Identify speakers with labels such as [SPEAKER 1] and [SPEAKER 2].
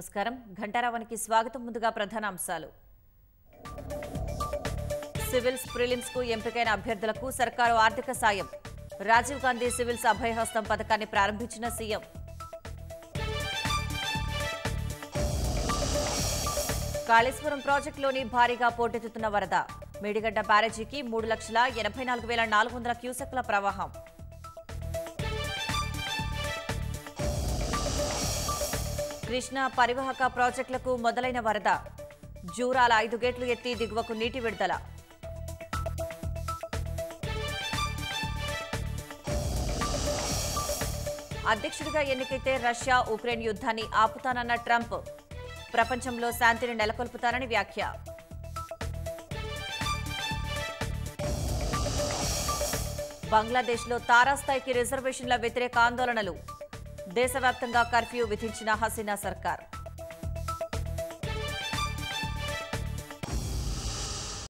[SPEAKER 1] నమస్కారం ఘంటారావానికి స్వాగతం ముందుగా ప్రధాన అంశాలు సివిల్స్ ప్రిలిమ్స్ కు ఎంపికైన అభ్యర్థులకు సర్కారు ఆర్థిక సాయం రాజీవ్ గాంధీ సివిల్స్ అభయహస్తం పథకాన్ని ప్రారంభించిన సీఎం కాళేశ్వరం ప్రాజెక్టులోని భారీగా పోటెత్తుతున్న వరద మేడిగడ్డ బ్యారేజీకి మూడు లక్షల ఎనభై నాలుగు వేల నాలుగు వందల క్యూసెక్ల ప్రవాహం కృష్ణా పరివాహక ప్రాజెక్టులకు మొదలైన వరద జూరాల ఐదు గేట్లు ఎత్తి దిగువకు నీటి విడుదల అధ్యక్షుడిగా ఎన్నికైతే రష్యా ఉక్రెయిన్ యుద్ధాన్ని ఆపుతానన్న ట్రంప్ ప్రపంచంలో శాంతిని నెలకొల్పుతానని వ్యాఖ్య బంగ్లాదేశ్లో తారాస్థాయికి రిజర్వేషన్ల వ్యతిరేక ఆందోళనలు దేశవ్యాప్తంగా కర్ఫ్యూ విధించిన హసీనా సర్కార్